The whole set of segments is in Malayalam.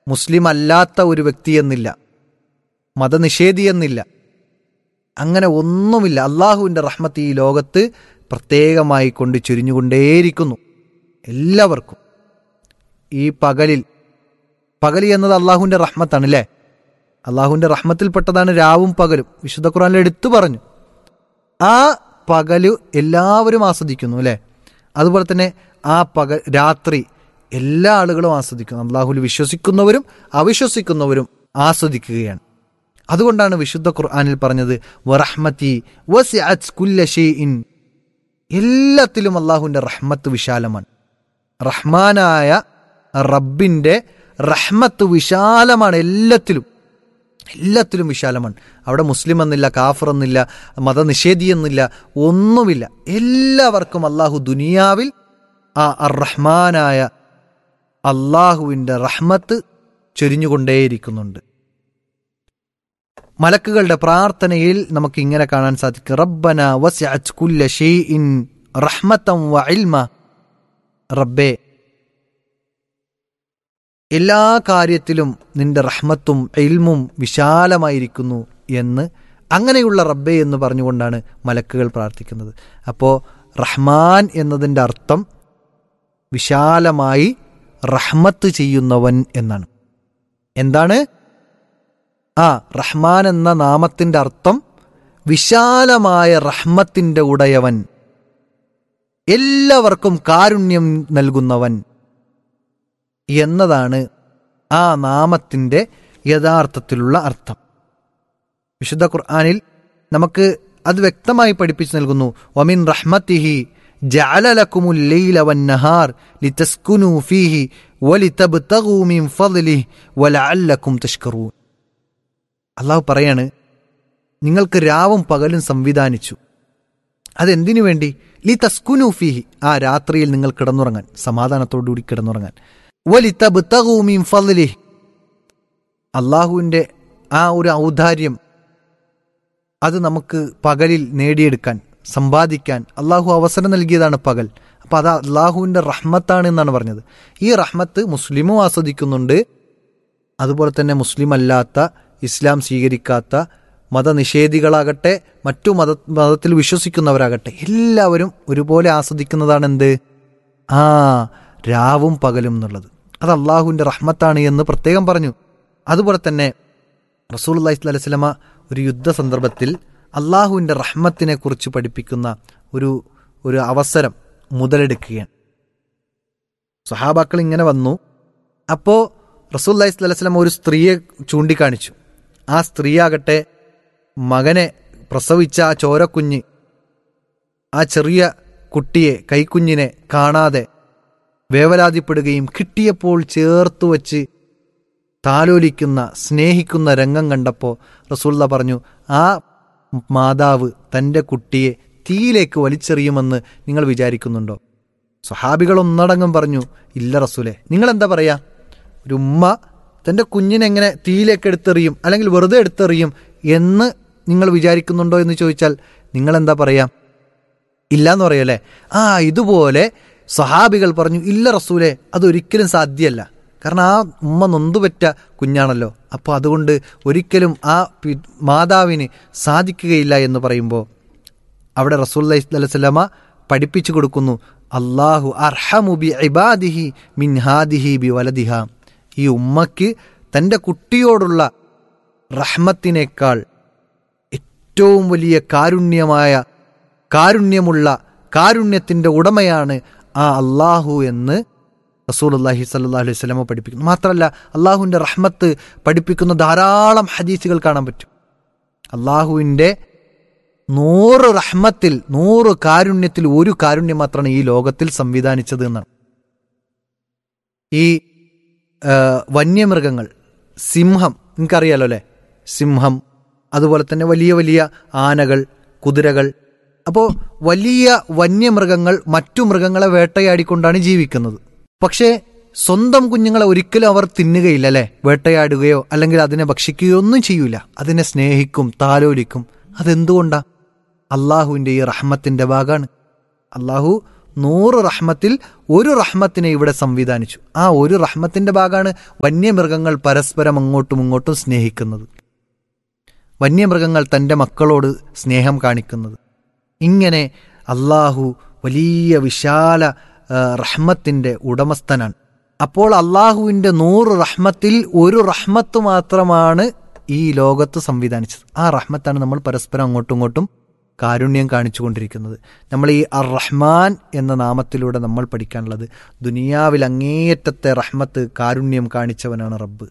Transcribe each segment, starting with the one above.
മുസ്ലിം അല്ലാത്ത ഒരു വ്യക്തി എന്നില്ല മതനിഷേധി എന്നില്ല അങ്ങനെ ഒന്നുമില്ല അള്ളാഹുവിൻ്റെ റഹ്മത്ത് ഈ ലോകത്ത് പ്രത്യേകമായി കൊണ്ട് ചുരിഞ്ഞുകൊണ്ടേയിരിക്കുന്നു എല്ലാവർക്കും ഈ പകലിൽ പകൽ എന്നത് അള്ളാഹുവിൻ്റെ റഹ്മത്താണ് അല്ലേ അള്ളാഹുവിൻ്റെ റഹ്മത്തിൽപ്പെട്ടതാണ് രാവും പകലും വിശുദ്ധ ഖുറാനിൽ എടുത്തു പറഞ്ഞു ആ പകല് എല്ലാവരും ആസ്വദിക്കുന്നു അല്ലേ അതുപോലെ തന്നെ ആ പകൽ രാത്രി എല്ലാ ആളുകളും ആസ്വദിക്കുന്നു അള്ളാഹുൽ വിശ്വസിക്കുന്നവരും അവിശ്വസിക്കുന്നവരും ആസ്വദിക്കുകയാണ് അതുകൊണ്ടാണ് വിശുദ്ധ ഖുർആാനിൽ പറഞ്ഞത് വറഹ്മത്തി വസിഅത് കുല്ല ഷൈഇൻ എല്ലാത്തിലും അള്ളാഹുവിൻ്റെ റഹ്മത്ത് വിശാലമാണ് റഹ്മാനായ റബ്ബിൻ്റെ റഹ്മത്ത് വിശാലമാണ് എല്ലാത്തിലും എല്ലാത്തിലും വിശാലമാണ് അവിടെ മുസ്ലിം എന്നില്ല കാഫർ എന്നില്ല മതനിഷേധി എന്നില്ല ഒന്നുമില്ല എല്ലാവർക്കും അള്ളാഹു ദുനിയാവിൽ ആ റഹ്മാനായ അള്ളാഹുവിൻ്റെ റഹ്മത്ത് ചൊരിഞ്ഞുകൊണ്ടേയിരിക്കുന്നുണ്ട് മലക്കുകളുടെ പ്രാർത്ഥനയിൽ നമുക്ക് ഇങ്ങനെ കാണാൻ സാധിക്കും റബ്ബന വസ്അത് കുല്ല ഷൈഇൻ റഹ്മത്തം വ ഇൽമ റബ്ബേ എല്ലാ കാര്യത്തിലും നിന്റെ റഹ്മത്തും ഇൽമും വിശാലമായിരിക്കുന്നു എന്ന് അങ്ങനെയുള്ള റബ്ബേ എന്ന് പറഞ്ഞുകൊണ്ടാണ് മലക്കുകൾ പ്രാർത്ഥിക്കുന്നത് അപ്പോൾ റഹ്മാൻ എന്നതിൻ്റെ അർത്ഥം വിശാലമായി റഹ്മത്ത് ചെയ്യുന്നവൻ എന്നാണ് എന്താണ് ആ റഹ്മാൻ എന്ന നാമത്തിൻ്റെ അർത്ഥം വിശാലമായ റഹ്മത്തിൻ്റെ ഉടയവൻ എല്ലാവർക്കും കാരുണ്യം നൽകുന്നവൻ എന്നതാണ് ആ നാമത്തിൻ്റെ യഥാർത്ഥത്തിലുള്ള അർത്ഥം വിശുദ്ധ ഖുർആാനിൽ നമുക്ക് അത് വ്യക്തമായി പഠിപ്പിച്ചു നൽകുന്നു വമിൻ റഹ്മത്തിഹി ജഅലലക്കുമുൽ ലൈല വന്നഹാർ ലിതസ്കുനു ഫീഹി വലിതബ്തഗൂ മിൻ ഫദ്ലിഹി വലഅല്ലക്കും തഷ്കറൂൻ അള്ളാഹു പറയാണ് നിങ്ങൾക്ക് രാവും പകലും സംവിധാനിച്ചു അതെന്തിനു വേണ്ടി ലി തസ്കുനു ഫീഹി ആ രാത്രിയിൽ നിങ്ങൾ കിടന്നുറങ്ങാൻ സമാധാനത്തോടുകൂടി കിടന്നുറങ്ങാൻ വലിതബ്തഗൂ മിൻ ഫദ്ലിഹി അള്ളാഹുവിൻ്റെ ആ ഒരു ഔദാര്യം അത് നമുക്ക് പകലിൽ നേടിയെടുക്കാൻ സമ്പാദിക്കാൻ അള്ളാഹു അവസരം നൽകിയതാണ് പകൽ അപ്പോൾ അത് അള്ളാഹുവിൻ്റെ റഹ്മത്താണ് എന്നാണ് പറഞ്ഞത് ഈ റഹ്മത്ത് മുസ്ലിമും ആസ്വദിക്കുന്നുണ്ട് അതുപോലെ തന്നെ മുസ്ലിം അല്ലാത്ത ഇസ്ലാം സ്വീകരിക്കാത്ത മതനിഷേധികളാകട്ടെ മറ്റു മത മതത്തിൽ വിശ്വസിക്കുന്നവരാകട്ടെ എല്ലാവരും ഒരുപോലെ ആസ്വദിക്കുന്നതാണ് എന്ത് ആ രാവും പകലും എന്നുള്ളത് അത് അള്ളാഹുവിൻ്റെ റഹ്മത്താണ് എന്ന് പ്രത്യേകം പറഞ്ഞു അതുപോലെ തന്നെ റസൂൽ അള്ളഹി സ്വലൈഹി സ്വലമ ഒരു യുദ്ധ സന്ദർഭത്തിൽ അള്ളാഹുവിൻ്റെ റഹ്മത്തിനെ കുറിച്ച് പഠിപ്പിക്കുന്ന ഒരു ഒരു അവസരം മുതലെടുക്കുകയാണ് സഹാബാക്കൾ ഇങ്ങനെ വന്നു അപ്പോൾ റസൂൽ അള്ളഹി സ്വലൈഹി സ്വലമ ഒരു സ്ത്രീയെ ചൂണ്ടിക്കാണിച്ചു ആ സ്ത്രീയാകട്ടെ മകനെ പ്രസവിച്ച ആ ചോരക്കുഞ്ഞ് ആ ചെറിയ കുട്ടിയെ കൈക്കുഞ്ഞിനെ കാണാതെ വേവലാതിപ്പെടുകയും കിട്ടിയപ്പോൾ ചേർത്തു വച്ച് താലോലിക്കുന്ന സ്നേഹിക്കുന്ന രംഗം കണ്ടപ്പോൾ റസൂള്ള പറഞ്ഞു ആ മാതാവ് തൻ്റെ കുട്ടിയെ തീയിലേക്ക് വലിച്ചെറിയുമെന്ന് നിങ്ങൾ വിചാരിക്കുന്നുണ്ടോ സ്വഹാബികൾ ഒന്നടങ്കം പറഞ്ഞു ഇല്ല റസൂലെ നിങ്ങൾ എന്താ പറയാ ഒരു ഉമ്മ തൻ്റെ കുഞ്ഞിനെങ്ങനെ തീയിലേക്ക് എടുത്തെറിയും അല്ലെങ്കിൽ വെറുതെ എടുത്തെറിയും എന്ന് നിങ്ങൾ വിചാരിക്കുന്നുണ്ടോ എന്ന് ചോദിച്ചാൽ നിങ്ങൾ എന്താ പറയാ ഇല്ല എന്ന് പറയല്ലേ ആ ഇതുപോലെ സഹാബികൾ പറഞ്ഞു ഇല്ല റസൂലെ അതൊരിക്കലും സാധ്യമല്ല കാരണം ആ ഉമ്മ നൊന്തുപറ്റ കുഞ്ഞാണല്ലോ അപ്പോൾ അതുകൊണ്ട് ഒരിക്കലും ആ മാതാവിന് സാധിക്കുകയില്ല എന്ന് പറയുമ്പോൾ അവിടെ റസൂൽ അലൈഹിസ്ലാമ പഠിപ്പിച്ചു കൊടുക്കുന്നു അള്ളാഹു അർഹമു ബി ഇബാദിഹി മിൻ ഹാദിഹി ബി വലദിഹ ഈ ഉമ്മയ്ക്ക് തൻ്റെ കുട്ടിയോടുള്ള റഹ്മത്തിനേക്കാൾ ഏറ്റവും വലിയ കാരുണ്യമായ കാരുണ്യമുള്ള കാരുണ്യത്തിൻ്റെ ഉടമയാണ് ആ അള്ളാഹു എന്ന് റസൂൽ അള്ളാഹി സല്ലാ അലൈഹി സ്വലമ പഠിപ്പിക്കുന്നു മാത്രമല്ല അള്ളാഹുവിൻ്റെ റഹ്മത്ത് പഠിപ്പിക്കുന്ന ധാരാളം ഹദീസുകൾ കാണാൻ പറ്റും അള്ളാഹുവിൻ്റെ നൂറ് റഹ്മത്തിൽ നൂറ് കാരുണ്യത്തിൽ ഒരു കാരുണ്യം മാത്രമാണ് ഈ ലോകത്തിൽ സംവിധാനിച്ചത് എന്നാണ് ഈ വന്യമൃഗങ്ങൾ സിംഹം നിങ്ങൾക്കറിയാലോ അല്ലേ സിംഹം അതുപോലെ തന്നെ വലിയ വലിയ ആനകൾ കുതിരകൾ അപ്പോൾ വലിയ വന്യമൃഗങ്ങൾ മറ്റു മൃഗങ്ങളെ വേട്ടയാടിക്കൊണ്ടാണ് ജീവിക്കുന്നത് പക്ഷേ സ്വന്തം കുഞ്ഞുങ്ങളെ ഒരിക്കലും അവർ തിന്നുകയില്ല അല്ലെ വേട്ടയാടുകയോ അല്ലെങ്കിൽ അതിനെ ഭക്ഷിക്കുകയോ ഒന്നും ചെയ്യൂല അതിനെ സ്നേഹിക്കും താലോലിക്കും അതെന്തുകൊണ്ടാ അള്ളാഹുവിൻ്റെ ഈ റഹ്മത്തിൻ്റെ ഭാഗമാണ് അള്ളാഹു നൂറ് റഹ്മത്തിൽ ഒരു റഹ്മത്തിനെ ഇവിടെ സംവിധാനിച്ചു ആ ഒരു റഹ്മത്തിന്റെ ഭാഗമാണ് വന്യമൃഗങ്ങൾ പരസ്പരം അങ്ങോട്ടും ഇങ്ങോട്ടും സ്നേഹിക്കുന്നത് വന്യമൃഗങ്ങൾ തൻ്റെ മക്കളോട് സ്നേഹം കാണിക്കുന്നത് ഇങ്ങനെ അള്ളാഹു വലിയ വിശാല ആ, റഹ്മത്തിൻ്റെ ഉടമസ്ഥനാണ് അപ്പോൾ അള്ളാഹുവിൻ്റെ നൂറ് റഹ്മത്തിൽ ഒരു റഹ്മത്ത് മാത്രമാണ് ഈ ലോകത്ത് സംവിധാനിച്ചത് ആ റഹ്മത്താണ് നമ്മൾ പരസ്പരം അങ്ങോട്ടും ഇങ്ങോട്ടും കാരുണ്യം കാണിച്ചുകൊണ്ടിരിക്കുന്നത് നമ്മൾ ഈ അർ റഹ്മാൻ എന്ന നാമത്തിലൂടെ നമ്മൾ പഠിക്കാനുള്ളത് ദുനിയാവിൽ അങ്ങേയറ്റത്തെ റഹ്മത്ത് കാരുണ്യം കാണിച്ചവനാണ് റബ്ബ്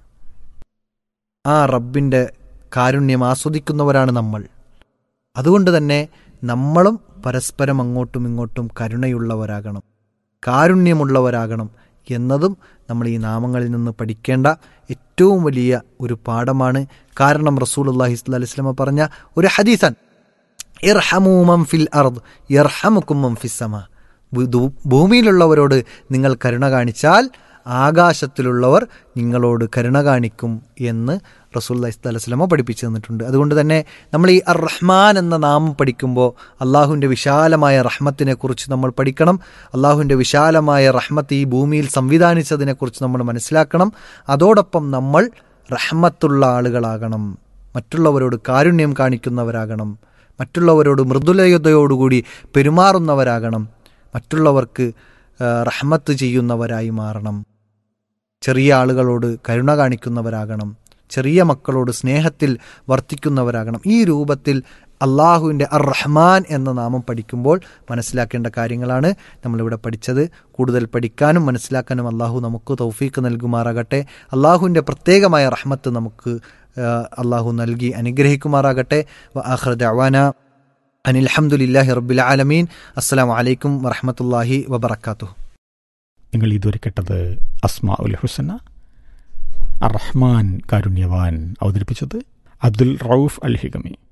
ആ റബ്ബിൻ്റെ കാരുണ്യം ആസ്വദിക്കുന്നവരാണ് നമ്മൾ അതുകൊണ്ട് തന്നെ നമ്മളും പരസ്പരം അങ്ങോട്ടും ഇങ്ങോട്ടും കരുണയുള്ളവരാകണം കാരുണ്യമുള്ളവരാകണം എന്നതും നമ്മൾ ഈ നാമങ്ങളിൽ നിന്ന് പഠിക്കേണ്ട ഏറ്റവും വലിയ ഒരു പാഠമാണ് കാരണം റസൂൽ അള്ളാഹി സ്വല്ലി വസ്ലമ പറഞ്ഞ ഒരു ഹദീസൻ ഇർഹമൂ മം ഫിൽ അർദ് യർഹമുക്കും മം ഫിസ് സമ ഭൂ- ദൂ- ഭൂമിയിലുള്ളവരോട് നിങ്ങൾ കരുണ കാണിച്ചാൽ ആകാശത്തിലുള്ളവർ നിങ്ങളോട് കരുണ കാണിക്കും എന്ന് റസൂൽ അലൈഹിസ്ലാമ പഠിപ്പിച്ചു തന്നിട്ടുണ്ട് അതുകൊണ്ട് തന്നെ നമ്മൾ ഈ അർ റഹ്മാൻ എന്ന നാമം പഠിക്കുമ്പോൾ അള്ളാഹുവിൻ്റെ വിശാലമായ റഹ്മത്തിനെ കുറിച്ച് നമ്മൾ പഠിക്കണം അള്ളാഹുവിൻ്റെ വിശാലമായ റഹ്മത്ത് ഈ ഭൂമിയിൽ സംവിധാനിച്ചതിനെക്കുറിച്ച് നമ്മൾ മനസ്സിലാക്കണം അതോടൊപ്പം നമ്മൾ റഹ്മത്തുള്ള ആളുകളാകണം മറ്റുള്ളവരോട് കാരുണ്യം കാണിക്കുന്നവരാകണം മറ്റുള്ളവരോട് മൃദുലതയോടുകൂടി പെരുമാറുന്നവരാകണം മറ്റുള്ളവർക്ക് ആ, റഹ്മത്ത് ചെയ്യുന്നവരായി മാറണം ചെറിയ ആളുകളോട് കരുണ കാണിക്കുന്നവരാകണം ചെറിയ മക്കളോട് സ്നേഹത്തിൽ വർത്തിക്കുന്നവരാകണം ഈ രൂപത്തിൽ അള്ളാഹുവിൻ്റെ അർ റഹ്മാൻ എന്ന നാമം പഠിക്കുമ്പോൾ മനസ്സിലാക്കേണ്ട കാര്യങ്ങളാണ് നമ്മളിവിടെ പഠിച്ചത് കൂടുതൽ പഠിക്കാനും മനസ്സിലാക്കാനും അള്ളാഹു നമുക്ക് തൗഫീക്ക് നൽകുമാറാകട്ടെ അള്ളാഹുവിൻ്റെ പ്രത്യേകമായ റഹ്മത്ത് നമുക്ക് ആ, അള്ളാഹു നൽകി അനുഗ്രഹിക്കുമാറാകട്ടെ വ ആഖിറ ദഅവാന അനിൽ അൽഹംദുലില്ലാഹി റബ്ബിൽ ആലമീൻ അസ്സലാമു അലൈക്കും വറഹ്മത്തുള്ളാഹി വബറകാതുഹു നിങ്ങൾ ഇതുവരെ കേട്ടത് അസ്മാ ഉൽ ഹുസന അർ റഹ്മാൻ കാരുണ്യവാൻ അവതരിപ്പിച്ചത് അബ്ദുൽ റൌഫ് അൽ ഹിഗമി